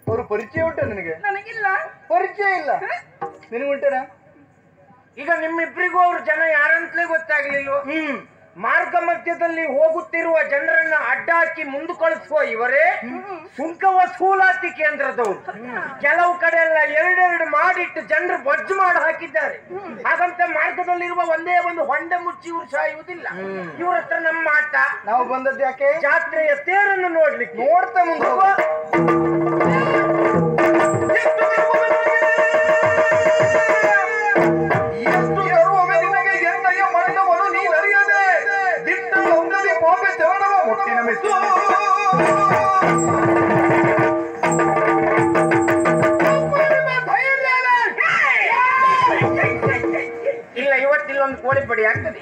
ಅವರು ಪರಿಚಯ ಉಂಟ ನಿನಗೆ ನನಗಿಲ್ಲ ಪರಿಚಯ ಇಲ್ಲ ನಿನಗುಂಟೇನಾ ಈಗ ನಿಮ್ಮಿಬ್ಬರಿಗೂ ಅವ್ರ ಜನ ಯಾರಂತಲೇ ಗೊತ್ತಾಗ್ಲಿಲ್ವ ಹ್ಮ್ ಮಾರ್ಗ ಮಧ್ಯದಲ್ಲಿ ಹೋಗುತ್ತಿರುವ ಜನರನ್ನ ಅಡ್ಡ ಹಾಕಿ ಮುಂದೆ ಕಳಿಸುವ ಇವರೇ ಸುಂಕ ವಸೂಲಾತಿ ಕೇಂದ್ರದವರು ಕೆಲವು ಕಡೆ ಎಲ್ಲ ಎರಡೆರಡು ಮಾಡಿಟ್ಟು ಜನರು ಬಜ್ಜು ಮಾಡಿ ಹಾಕಿದ್ದಾರೆ ಹಾಗಂತ ಮಾರ್ಗದಲ್ಲಿರುವ ಒಂದೇ ಒಂದು ಹೊಂಡೆ ಮುಚ್ಚಿ ಇವ್ರು ಸಾಯುವುದಿಲ್ಲ ಇವ್ರ ಹತ್ರ ನಮ್ಮ ಆಟ ನಾವು ಬಂದದ್ದು ಯಾಕೆ ಜಾತ್ರೆಯ ತೇರನ್ನು ನೋಡ್ಲಿಕ್ಕೆ ನೋಡ್ತಾ ಮುಂದೆ ಹೋಗು. ಎಷ್ಟು ಗರ್ವವೇ ನಿನಗೆ ಎಂದಯ್ಯ ಮಣ್ಣವನ್ನು ನೀನರಿಯದೆ ದಿಟ್ಟ ಹೊಂಗದಿ ಪಾಪೆ ಚರಣವ ಮುಟ್ಟಿನ ಮೆಚ್ಚು ಇಲ್ಲ ಇವತ್ತಿಲ್ಲೊಂದು ಕೋಳಿ ಪಡಿ ಆಗ್ತದೆ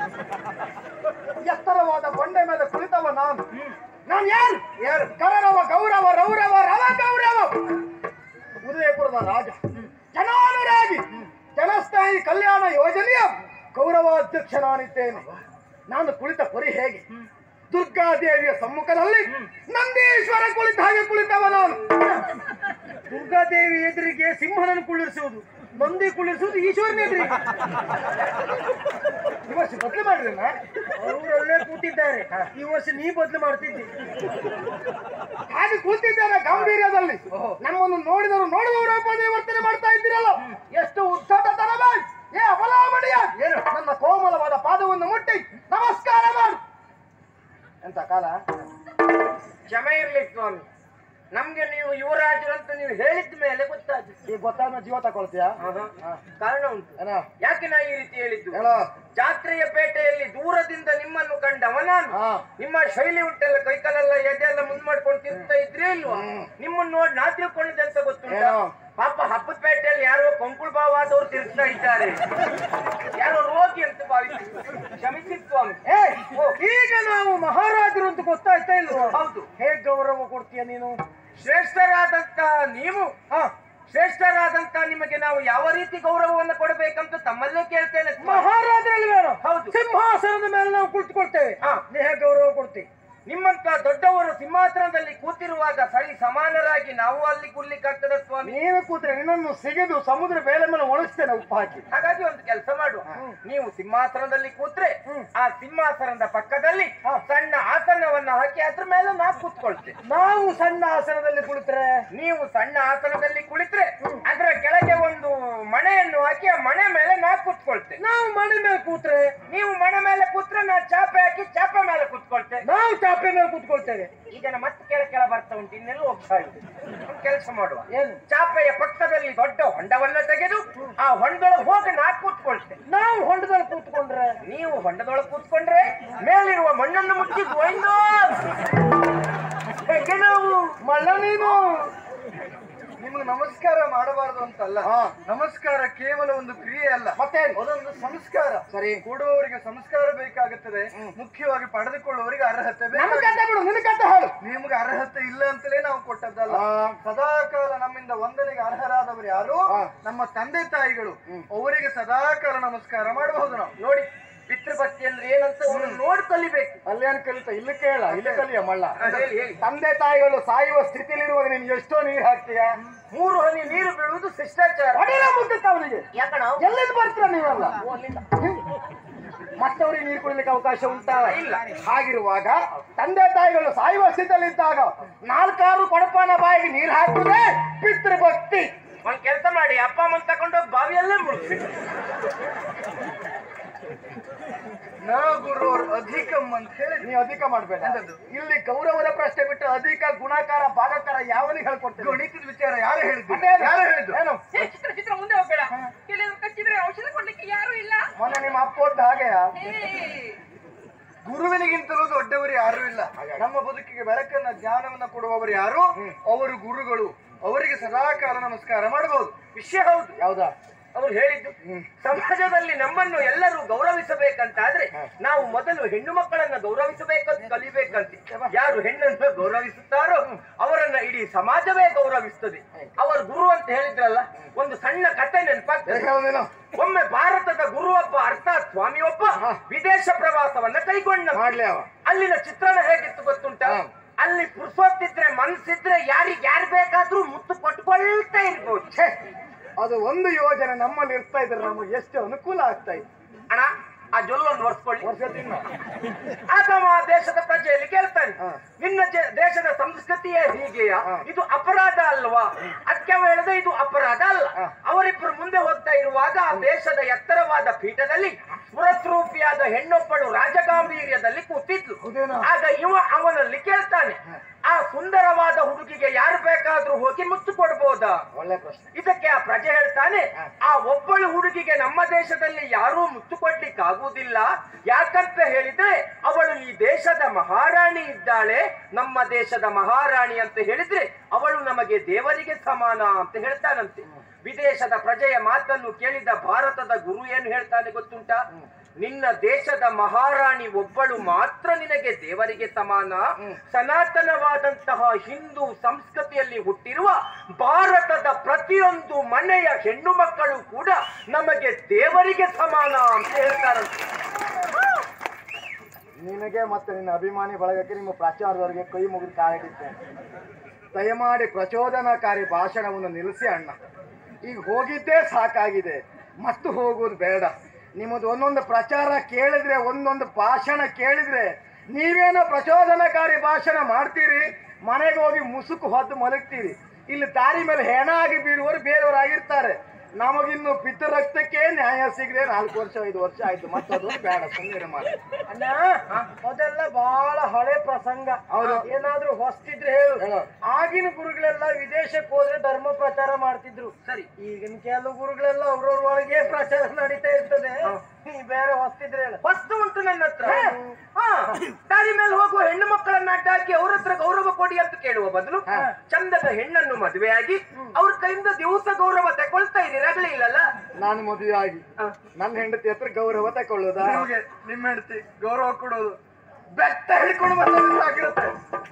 ಎತ್ತರವಾದ ಬಂಡೆ ಮೇಲೆ ಕುಳಿತವ ನಾನು ನಾನು ಯಾರು ಯಾರು ಕರರವ ಗೌರವ ರೌರವ ರವ ಗೌರವ ಉದಯಪುರದ ರಾಜ ಜನಾನುರಾಗಿ ಜನಸ್ಥಾಯಿ ಕಲ್ಯಾಣ ಯೋಜನೆಯ ಗೌರವಾಧ್ಯಕ್ಷ ನಾನಿದ್ದೇನೆ ನಾನು ಕುಳಿತ ಪರಿ ಹೇಗೆ ದುರ್ಗಾದೇವಿಯ ಸಮ್ಮುಖದಲ್ಲಿ ನಂದೀಶ್ವರ ಕುಳಿತ ಹಾಗೆ ಕುಳಿತವ ನಾನು ದುರ್ಗಾದೇವಿ ಎದುರಿಗೆ ಸಿಂಹನನ್ನು ಕುಳ್ಳಿರಿಸುವುದು ನಂದಿ ಕುಳ್ಳಿರಿಸುವುದು ಈಶ್ವರನ ಎದುರಿಗೆ ಈ ವರ್ಷ ಬದಲು ಮಾಡಿದ್ರಲ್ಲ ಅವರಲ್ಲೇ ಕೂತಿದ್ದಾರೆ ಈ ವರ್ಷ ನೀ ಬದಲು ಮಾಡ್ತಿದ್ದಿ ಹಾಗೆ ಕೂತಿದ್ದಾರೆ ಗಾಂಭೀರ್ಯದಲ್ಲಿ ನಮ್ಮನ್ನು ನೋಡಿದರು ನೋಡುವವರ ಪದೇ ವರ್ತನೆ ಮಾಡ್ತಾ ಇದ್ದೀರಲ್ಲ ಎಷ್ಟು ಉದ್ದಟತನ ಮಾಡಿ ಏ ಅಬಲಾಮಣಿಯ ಏನು ನನ್ನ ಕೋಮಲವಾದ ಪಾದವನ್ನು ಮುಟ್ಟಿ ನಮಸ್ಕಾರ ಮಾಡು ಎಂತ ಕಾಲ ಕ್ಷಮೆ ಇರ್ಲಿ ಸ್ವಾಮಿ ನಮ್ಗೆ ನೀವು ಯುವರಾಜರು ಅಂತ ನೀವು ಹೇಳಿದ ಮೇಲೆ ಗೊತ್ತಾಯ್ತು ಈಗ ಗೊತ್ತಾದ ಜೀವ ತಗೊಳ್ತೀಯಾ ಕಾರಣ ಉಂಟು ಏನ ಯಾಕೆ ನಾ ಈ ರೀತಿ ಹೇಳಿದ್ದು ಹೇಳೋ ಜಾತ್ರೆಯ ಪೇಟೆಯಲ್ಲಿ ದೂರದಿಂದ ನಿಮ್ಮನ್ನು ಕಂಡವ ನಾನು ಹಾ ನಿಮ್ಮ ಶೈಲಿ ಉಂಟಲ್ಲ ಕೈಕಾಲೆಲ್ಲ ಎದೆಲ್ಲ ಮುಂದ್ ಮಾಡ್ಕೊಂಡು ತಿಂತಾ ಇದ್ರಿ ಇಲ್ವಾ ನಿಮ್ಮನ್ನ ನೋಡಿ ನಾ ತಿಳ್ಕೊಂಡಿದ್ದೆ ಅಂತ ಗೊತ್ತುಂಟ ಏನೋ? ಪಾಪ ಹಬ್ಬದ ಪೇಟೆಯಲ್ಲಿ ಯಾರೋ ಕೊಂಕುಳ್ ಬಾವಾದವ್ರು ತಿರುಗ್ತಾ ಇದ್ದಾರೆ ಯಾರೋ ರೋಗಿ ಅಂತ ಭಾವಿಸಿ ಕ್ಷಮಿಸಿ ಸ್ವಾಮಿ ಏ ಈಗ ನಾವು ಮಹಾರಾಜರು ಅಂತ ಗೊತ್ತಾಯ್ತಾ ಇಲ್ವಾ ಹೌದು ಹೇಗ್ ಗೌರವ ಕೊಡ್ತೀಯ ನೀನು ಶ್ರೇಷ್ಠರಾದಂತ ನೀವು ಹಾ ಶ್ರೇಷ್ಠರಾದಂತ ನಿಮಗೆ ನಾವು ಯಾವ ರೀತಿ ಗೌರವವನ್ನು ಕೊಡಬೇಕಂತ ತಮ್ಮಲ್ಲೇ ಕೇಳ್ತೇನೆ ಸ್ವಾಮಿ. ಮಹಾರಾಜರಲ್ಲಿ ಬೇಡ ಹೌದು. ಸಿಂಹಾಸನದ ಮೇಲೆ ನಾವು ಕುಳಿತುಕೊಳ್ತೇವೆ ಹಾ. ನೀ ಹೇಗೆ ಗೌರವ ಕೊಡ್ತೀವಿ ನಿಮ್ಮಂತ ದೊಡ್ಡವರು ಸಿಂಹಾಸನದಲ್ಲಿ ಕೂತಿರುವಾಗ ಸರಿ ಸಮಾನರಾಗಿ ನಾವು ಅಲ್ಲಿ ಕೂರ್ಲಿಕ್ಕಾಗ್ತದ ಸ್ವಾಮಿ ನೀನು ಕೂತ್ರೆ ನಿನ್ನನ್ನು ಸಿಗಿದು ಸಮುದ್ರ ಬೇಳೆ ಮೇಲೆ ಒಣಗಿಸ್ತೇನೆ ಉಪ್ಪು ಹಾಕಿ ಹಾಗಾಗಿ ಒಂದು ಕೆಲಸ ಮಾಡುವ ನೀವು ಸಿಂಹಾಸನದಲ್ಲಿ ಕೂತ್ರೆ ಆ ಸಿಂಹಾಸನದ ಪಕ್ಕದಲ್ಲಿ ಸಣ್ಣ ಆಸನವನ್ನ ಹಾಕಿ ಅದ್ರ ಮೇಲೆ ನಾ ಕೂತ್ಕೊಳ್ತೇನೆ ನಾವು ಸಣ್ಣ ಆಸನದಲ್ಲಿ ಕುಳಿತರೆ ನೀವು ಸಣ್ಣ ಆಸನದಲ್ಲಿ ಕುಳಿತ್ರೆ ಅದರ ಕೆಳಗೆ ಒಂದು ಮಣೆಯನ್ನು ಹಾಕಿ ಆ ಮಣೆ ಮೇಲೆ ನಾ ಕೂತ್ಕೊಳ್ತೇನೆ ನಾವು ಮನೆ ಮೇಲೆ ಕೂತ್ರೆ ನೀವು ಮಣೆ ಮೇಲೆ ಕೂತ್ರೆ ನಾ ಚಾಪೆ ಹಾಕಿ ಚಾಪೆ ಮೇಲೆ ಕೂತ್ಕೊಳ್ತೇನೆ ನಾವು ಚಾಪೆ ಮೇಲೆ ಕೂತ್ಕೊಳ್ತೇವೆ ಈಗ ನಾ ಮತ್ತೆ ಕೆಳ ಕೆಳ ಬರ್ತಾ ಉಂಟು ಇನ್ನೆಲ್ಲ ಹೋಗ್ತಾ ಇದೆ ಒಂದು ಕೆಲಸ ಮಾಡುವ ಏನು ಚಾಪೆಯ ಪಕ್ಕದಲ್ಲಿ ದೊಡ್ಡ ಹೊಂಡವನ್ನ ತೆಗೆದು ಆ ಹೊಂಡದೊಳಗೆ ಹೋಗಿ ನಾ ಕೂತ್ಕೊಳ್ತೇನೆ ನಾವು ಹೊಂಡದಲ್ಲಿ ಕೂತ್ಕೊಂಡ್ರೆ ನೀವು ಹೊಂಡದೊಳಗೆ ಕೂತ್ಕೊಂಡ್ರೆ ಮೇಲಿರುವ ಮಣ್ಣನ್ನು ಮುಚ್ಚಿ ಗೋವಿಂದ ಹೇಗೆ ನಾವು ಮಳ್ಳ ನೀನು ನಿಮ್ಗೆ ನಮಸ್ಕಾರ ಮಾಡಬಾರದು ಅಂತಲ್ಲ ನಮಸ್ಕಾರ ಕೇವಲ ಒಂದು ಕ್ರಿಯೆ ಅಲ್ಲ ಮತ್ತೆ ಅದೊಂದು ಸಂಸ್ಕಾರ ಸರಿ ಕೊಡುವವರಿಗೆ ಸಂಸ್ಕಾರ ಬೇಕಾಗುತ್ತದೆ ಮುಖ್ಯವಾಗಿ ಪಡೆದುಕೊಳ್ಳುವವರಿಗೆ ಅರ್ಹತೆ ಬೇಕು ನಿಮ್ಗೆ ಅರ್ಹತೆ ಇಲ್ಲ ಅಂತಲೇ ನಾವು ಕೊಟ್ಟದ್ದಲ್ಲ ಸದಾ ಕಾಲ ನಮ್ಮಿಂದ ವಂದನೆಗೆ ಅರ್ಹರಾದವರು ಯಾರು ನಮ್ಮ ತಂದೆ ತಾಯಿಗಳು ಅವರಿಗೆ ಸದಾ ಕಾಲ ನಮಸ್ಕಾರ ಮಾಡಬಹುದು ನಾವು ನೋಡಿ ಪಿತೃಭಕ್ತಿ ಅಂದ್ರೆ ಏನಂತ ಅವ್ರನ್ನ ನೋಡಿ ಕಲಿಬೇಕು ಅಲ್ಲೇನ್ ಕಲಿತ ಇಲ್ಲಿ ಕೇಳ ಇಲ್ಲಿ ಕಲಿಯ ಮಳ್ಳ ಹೇಳಿ ಹೇಳಿ ತಂದೆ ತಾಯಿಗಳು ಸಾಯುವ ಸ್ಥಿತಿಲಿರುವಾಗ ನೀನು ಎಷ್ಟೋ ನೀರು ಹಾಕ್ತೀಯ ಮೂರು ಹನಿ ನೀರು ಬೀಳುವುದು ಶಿಷ್ಟಾಚಾರ ಹೊಡೆಯಲ್ಲ ಮುಟ್ಟುತ್ತ ಅವನಿಗೆ ಯಾಕಣ ಎಲ್ಲಿಂದ ಬರ್ತೀರ ನೀವೆಲ್ಲ ಮತ್ತವ್ರಿಗೆ ನೀರು ಕುಡಿಲಿಕ್ಕೆ ಅವಕಾಶ ಉಂಟಾ ಇಲ್ಲ. ಹಾಗಿರುವಾಗ ತಂದೆ ತಾಯಿಗಳು ಸಾಯುವ ಸ್ಥಿತಿಯಲ್ಲಿದ್ದಾಗ ನಾಲ್ಕಾರು ಕೊಡಪಾನ ಬಾಯಿಗೆ ನೀರು ಹಾಕುವುದೇ ಪಿತೃಭಕ್ತಿ ಒಂದ್ ಕೆಲಸ ಮಾಡಿ ಅಪ್ಪ ಅಮ್ಮನ್ ತಗೊಂಡೋಗಿ ಬಾವಿಯಲ್ಲೇ ಮುಳುಗ್ಸಿ ನ ಗುರುರ್ ಅಧಿಕಂ ಅಂತ ಹೇಳಿ ನೀ ಅಧಿಕ ಮಾಡ್ಬೇಡ ಇಲ್ಲಿ ಗೌರವದ ಪ್ರಶ್ನೆ ಬಿಟ್ಟು ಅಧಿಕ ಗುಣಕಾರ ಭಾಗಕಾರ ಯಾವನಿಗೆ ಹೇಳ್ಕೊಡ್ತೇನೆ ಗಣಿತದ ವಿಚಾರ ಯಾರು ಹೇಳಿದ್ದು ಯಾರು ಹೇಳಿದ್ದು ಏನು ಏ, ಚಿತ್ರ ಚಿತ್ರ ಮುಂದೆ ಹೋಗ್ಬೇಡ ಕೆಲವರು ಕಚ್ಚಿದ್ರೆ ಔಷಧ ಕೊಡ್ಲಿಕ್ಕೆ ಯಾರು ಇಲ್ಲ ಮೊನ್ನೆ ನಿಮ್ಮ ಅಪ್ಪ ಒದ್ದ ಹಾಗೆಯ ಏ, ಗುರುವಿನಿಗಿಂತಲೂ ದೊಡ್ಡವರು ಯಾರು ಇಲ್ಲ ನಮ್ಮ ಬದುಕಿಗೆ ಬೆಳಕನ್ನ ಜ್ಞಾನವನ್ನ ಕೊಡುವವರು ಯಾರು ಅವರು ಗುರುಗಳು ಅವರಿಗೆ ಸದಾ ಕಾಲ ನಮಸ್ಕಾರ ಮಾಡಬಹುದು ವಿಷಯ ಹೌದು ಯಾವ್ದಾ ಅವ್ರು ಹೇಳಿದ್ದು ಸಮಾಜದಲ್ಲಿ ನಮ್ಮನ್ನು ಎಲ್ಲರೂ ಗೌರವಿಸಬೇಕಂತಾದ್ರೆ ನಾವು ಮೊದಲು ಹೆಣ್ಣು ಮಕ್ಕಳನ್ನ ಗೌರವಿಸಬೇಕಂತ ಕಲಿಬೇಕಂತೆ ಯಾರು ಹೆಣ್ಣನ್ನು ಗೌರವಿಸುತ್ತಾರೋ ಅವರನ್ನ ಇಡೀ ಸಮಾಜವೇ ಗೌರವಿಸ್ತದೆ ಅವರ ಗುರು ಅಂತ ಹೇಳಿದ್ರಲ್ಲ ಒಂದು ಸಣ್ಣ ಕಥೆ ನೆನಪಾಗ್ತದೆ ಯಾವ್ದೇನೋ ಒಮ್ಮೆ ಭಾರತದ ಗುರುವೊಬ್ಬ ಅರ್ಥಾತ್ ಸ್ವಾಮಿಯೊಬ್ಬ ವಿದೇಶ ಪ್ರವಾಸವನ್ನ ಕೈಗೊಂಡ ಮಾಡ್ಲಿ ಅವ ಅಲ್ಲಿನ ಚಿತ್ರಣ ಹೇಗಿತ್ತು ಗೊತ್ತುಂಟ ಅಲ್ಲಿ ಪುರ್ಸೊತ್ತಿದ್ರೆ ಮನ್ಸಿದ್ರೆ ಯಾರಿಗೆ ಯಾರು ಬೇಕಾದ್ರೂ ಮುತ್ತು ಕೊಟ್ಕೊಳ್ತಾ ಇರ್ಬೋದು ಛೇ, ಅದು ಒಂದು ಯೋಜನೆ ನಮ್ಮಲ್ಲಿ ಇರ್ತಾ ಇದ್ರೆ ನಮಗೆ ಎಷ್ಟು ಅನುಕೂಲ ಆಗ್ತಾ ಇತ್ತು ಅಣ್ಣ ಆ ಜೊಲ್ಲೊಂದು ಒರ್ಸ್ಕೊಳ್ಳಿ ವರ್ಷ ತಿನ್ನ ಅಥವಾ ದೇಶದ ಪ್ರಜೆಯಲ್ಲಿ ಕೇಳ್ತಾನೆ ಹಾ. ನಿನ್ನ ಜೆ- ದೇಶದ ಸಂಸ್ಕೃತಿಯೇ ಹೀಗೆಯಾ ಹಾ. ಇದು ಅಪರಾಧ ಅಲ್ವಾ ಅದಕ್ಕೆ ಅವ ಹೇಳಿದ್ರೆ ಇದು ಅಪರಾಧ ಅಲ್ಲ ಹಾ. ಅವರಿಬ್ಬರು ಮುಂದೆ ಹೋಗ್ತಾ ಇರುವಾಗ ಆ ದೇಶದ ಎತ್ತರವಾದ ಪೀಠದಲ್ಲಿ ಸ್ಫುರಸ್ರೂಪಿಯಾದ ಹೆಣ್ಣೊಬ್ಬಳು ರಾಜಗಾಂಭೀರ್ಯದಲ್ಲಿ ಕೂತಿದ್ಲು ಹೌದೇನೋ? ಆಗ ಇವ ಅವನಲ್ಲಿ ಕೇಳ್ತಾನೆ ಆ ಸುಂದರವಾದ ಹುಡುಗಿಗೆ ಯಾರು ಬೇಕಾದ್ರೂ ಹೋಗಿ ಮುತ್ತು ಕೊಡ್ಬೋದಾ ಒಳ್ಳೆ ಪ್ರಶ್ನೆ ಇದಕ್ಕೆ ಆ ಪ್ರಜೆ ಹೇಳ್ತಾನೆ ಆ ಒಬ್ಬಳು ಹುಡುಗಿಗೆ ನಮ್ಮ ದೇಶದಲ್ಲಿ ಯಾರೂ ಮುತ್ತು ಕೊಡ್ಲಿಕ್ಕೆ ಆಗುವುದಿಲ್ಲ ಯಾಕಂತ ಹೇಳಿದ್ರೆ ಅವಳು ಈ ದೇಶದ ಮಹಾರಾಣಿ ಇದ್ದಾಳೆ ನಮ್ಮ ದೇಶದ ಮಹಾರಾಣಿ ಅಂತ ಹೇಳಿದ್ರೆ ಅವಳು ನಮಗೆ ದೇವರಿಗೆ ಸಮಾನ ಅಂತ ಹೇಳ್ತಾನಂತೆ ವಿದೇಶದ ಪ್ರಜೆಯ ಮಾತನ್ನು ಕೇಳಿದ ಭಾರತದ ಗುರು ಏನು ಹೇಳ್ತಾನೆ ಗೊತ್ತುಂಟ ನಿನ್ನ ದೇಶದ ಮಹಾರಾಣಿ ಒಬ್ಬಳು ಮಾತ್ರ ನಿನಗೆ ದೇವರಿಗೆ ಸಮಾನ ಸನಾತನವಾದಂತಹ ಹಿಂದೂ ಸಂಸ್ಕೃತಿಯಲ್ಲಿ ಹುಟ್ಟಿರುವ ಭಾರತದ ಪ್ರತಿಯೊಂದು ಮನೆಯ ಹೆಣ್ಣು ಮಕ್ಕಳು ಕೂಡ ನಮಗೆ ದೇವರಿಗೆ ಸಮಾನ ಅಂತ ಹೇಳ್ತಾರಂತೆ ನಿನಗೆ ಮತ್ತೆ ನಿನ್ನ ಅಭಿಮಾನಿ ಬಳಗಕ್ಕೆ ನಿಮ್ಮ ಪ್ರಚಾರದವರಿಗೆ ಕೈ ಮುಗಿದು ಕಾಲಿಟ್ಟಿದ್ದೇನೆ ದಯಮಾಡಿ ಪ್ರಚೋದನಕಾರಿ ಭಾಷಣವನ್ನು ನಿಲ್ಲಿಸಿ ಅಣ್ಣ ಈಗ ಹೋಗಿದ್ದೇ ಸಾಕಾಗಿದೆ ಮತ್ತು ಹೋಗುವುದು ಬೇಡ ನಿಮ್ಮದು ಒಂದೊಂದು ಪ್ರಚಾರ ಕೇಳಿದ್ರೆ ಒಂದೊಂದು ಭಾಷಣ ಕೇಳಿದ್ರೆ ನೀವೇನೋ ಪ್ರಚೋದನಕಾರಿ ಭಾಷಣ ಮಾಡ್ತೀರಿ ಮನೆಗೆ ಹೋಗಿ ಮುಸುಕು ಹೊದ್ದು ಮಲಗ್ತೀರಿ ಇಲ್ಲಿ ದಾರಿ ಮೇಲೆ ಹೆಣ ಆಗಿ ಬೀಳುವವರು ಬೇರೆಯವರಾಗಿರ್ತಾರೆ ನಮಗಿನ್ನು ಪಿತ್ತ ರಕ್ತಕ್ಕೆ ನ್ಯಾಯ ಸಿಗದೆ ನಾಲ್ಕು ವರ್ಷ ಐದು ವರ್ಷ ಆಯ್ತು ಮತ್ತದು ಬೇಡ ಸುಮ್ಮನೆ ಮಾಡಿ ಅಣ್ಣ ಅದೆಲ್ಲ ಬಹಳ ಹಳೆ ಪ್ರಸಂಗ ಹೌದು. ಏನಾದ್ರೂ ಹೊಸ್ತಿದ್ರೆ ಹೇಳು ಹೇಳು. ಆಗಿನ ಗುರುಗಳೆಲ್ಲ ವಿದೇಶಕ್ಕೆ ಹೋದ್ರೆ ಧರ್ಮ ಪ್ರಚಾರ ಮಾಡ್ತಿದ್ರು ಸರಿ ಈಗಿನ ಕೆಲವು ಗುರುಗಳೆಲ್ಲ ಅವ್ರವ್ರ ಒಳಗೆ ಪ್ರಚಾರ ನಡೀತಾ ಇರ್ತದೆ ನೀ ಬೇರೆ ಹೊಸ್ತಿದ್ರೆ ಹೇಳು ಹೊಸ್ತು ಉಂಟು ನನ್ನ ಹತ್ರ ಹಾ ದಾರಿ ಮೇಲೆ ಹೋಗುವ ಹೆಣ್ಣು ಮಕ್ಕಳನ್ನ ಅಡ್ಡ ಹಾಕಿ ಅವ್ರ ಹತ್ರ ಗೌರವ ಕೊಡಿ ಅಂತ ಕೇಳುವ ಬದಲು ಹಾ. ಚಂದದ ಹೆಣ್ಣನ್ನು ಮದುವೆಯಾಗಿ ಅವ್ರ ಕೈಯಿಂದ ದಿವಸ ಗೌರವ ತಗೊಳ್ತಾ ಇದ್ದೀರಿ ರಗಳೆ ಇಲ್ಲಲ್ಲ ನಾನು ಮದುವೆ ಆಗಿ ಹಾ. ನನ್ನ ಹೆಂಡತಿ ಹತ್ರ ಗೌರವ ತಕೊಳ್ಳೋದಾ ನಿಮಗೆ ನಿಮ್ಮ ಹೆಂಡತಿ ಗೌರವ ಕೊಡೋದು ಬೆತ್ತ ಹಿಡ್ಕೊಂಡು ಬಂದ್ರೆ ಆಗಿರುತ್ತೆ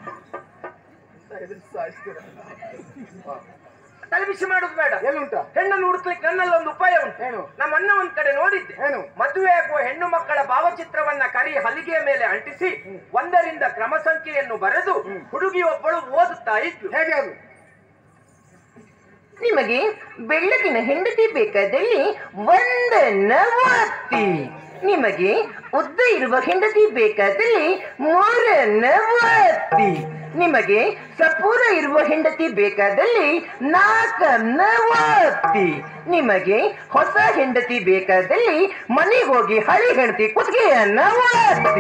ಸಾಯಿಸ್ತೀರ ತಲೆಬಿಸಿ ಮಾಡುದು ಬೇಡ ಎಲ್ಲುಂಟ ಹೆಣ್ಣನ್ನು ಹುಡುಕ್ಲಿಕ್ಕೆ ನನ್ನಲ್ಲಿ ಒಂದು ಉಪಾಯ ಉಂಟು ಏನು? ನಮ್ಮ ಅಣ್ಣ ಒಂದ್ ಕಡೆ ನೋಡಿದ್ದೆ ಏನು? ಮದುವೆ ಆಗುವ ಹೆಣ್ಣು ಮಕ್ಕಳ ಭಾವಚಿತ್ರವನ್ನ ಕರಿ ಹಲಿಗೆಯ ಮೇಲೆ ಅಂಟಿಸಿ ಒಂದರಿಂದ ಕ್ರಮ ಸಂಖ್ಯೆಯನ್ನು ಬರೆದು ಹುಡುಗಿ ಒಬ್ಬಳು ಓದುತ್ತಾ ಇದ್ಲು ಹೇಗೆ ಅದು ನಿಮಗೆ ಬೆಳ್ಳಗಿನ ಹೆಂಡತಿ ಬೇಕಾದಲ್ಲಿ ಒಂದನ್ನ ಒತ್ತಿ ನಿಮಗೆ ಉದ್ದ ಇರುವ ಹೆಂಡತಿ ಬೇಕಾದಲ್ಲಿ ಮೂರನ್ನ ಒತ್ತಿ ನಿಮಗೆ ಸಪೂರ ಇರುವ ಹೆಂಡತಿ ಬೇಕಾದಲ್ಲಿ ನಾಲ್ಕನ್ನ ಒತ್ತಿ ನಿಮಗೆ ಹೊಸ ಹೆಂಡತಿ ಬೇಕಾದಲ್ಲಿ ಮನೆಗೆ ಹೋಗಿ ಹಳಿ ಹೆಂಡತಿ ಕುತ್ತಿಗೆಯನ್ನ ಒತ್ತಿ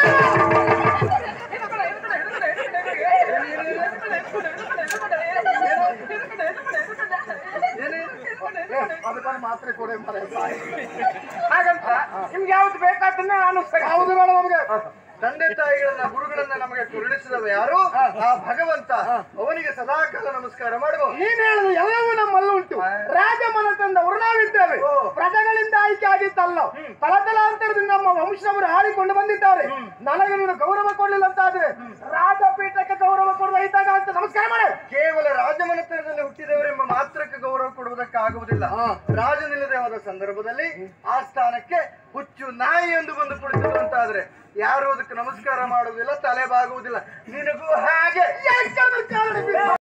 ಏ, ಅದಕ್ಕೊಂದು ಮಾತ್ರೆ ಕೊಡಿ ಮಾರ್ರೆ, ಸಾಯಿ. ಹಾಗಂತ ನಿಮ್ಗೆ ಯಾವ್ದು ಬೇಕಾದನ್ನ ನಾನು ಸರಿ- ಯಾವುದು ಬೇಡ ನಮಗೆ ತಂದೆ ತಾಯಿಗಳನ್ನ ಗುರುಗಳನ್ನ ನಮಗೆ ಕುರುಳಿಸಿದವ ಯಾರು ಆ ಭಗವಂತ ಅವನಿಗೆ ಸದಾಕಾಲ ನಮಸ್ಕಾರ ಮಾಡುವ ನೀನ್ ಹೇಳುದು ಎಲ್ಲವೂ ನಮ್ಮಲ್ಲಿ ಉಂಟು ರಾಜಮನತಂದವರು ನಾವಿದ್ದೇವೆ ಓ. ಪ್ರಜೆಗಳಿಂದ ಆಯ್ಕೆ ಆಗಿತ್ತಲ್ಲ ತಲತಲಾಂತರದಿಂದ ನಮ್ಮ ವಂಶದವರು ಆಳಿಕೊಂಡು ಬಂದಿದ್ದಾರೆ ನನಗೆ ನೀನು ಗೌರವ ಕೊಡ್ಲಿಲ್ಲ ಅಂತಾದ್ರೆ ರಾಜಪೀಠಕ್ಕೆ ಗೌರವ ಕೊಡುವ ಇದ್ದಾಗ ಅಂತ ನಮಸ್ಕಾರ ಮಾಡ ಕೇವಲ ರಾಜಮನೆತನದಲ್ಲಿ ಹುಟ್ಟಿದವರೆಂಬ ಮಾತ್ರಕ್ಕೆ ಗೌರವ ಕೊಡುವುದಕ್ಕಾಗುವುದಿಲ್ಲ ರಾಜನಿಲ್ಲದೆ ಹೋದ ಸಂದರ್ಭದಲ್ಲಿ ಆ ಸ್ಥಾನಕ್ಕೆ ಹುಚ್ಚು ನಾಯಿ ಎಂದು ಬಂದು ಕುಳಿತದ್ದು ಅಂತಾದ್ರೆ ಯಾರು ಅದಕ್ಕೆ ನಮಸ್ಕಾರ ಮಾಡುವುದಿಲ್ಲ ತಲೆ ಬಾಗುವುದಿಲ್ಲ ನಿನಗೂ ಹಾಗೆ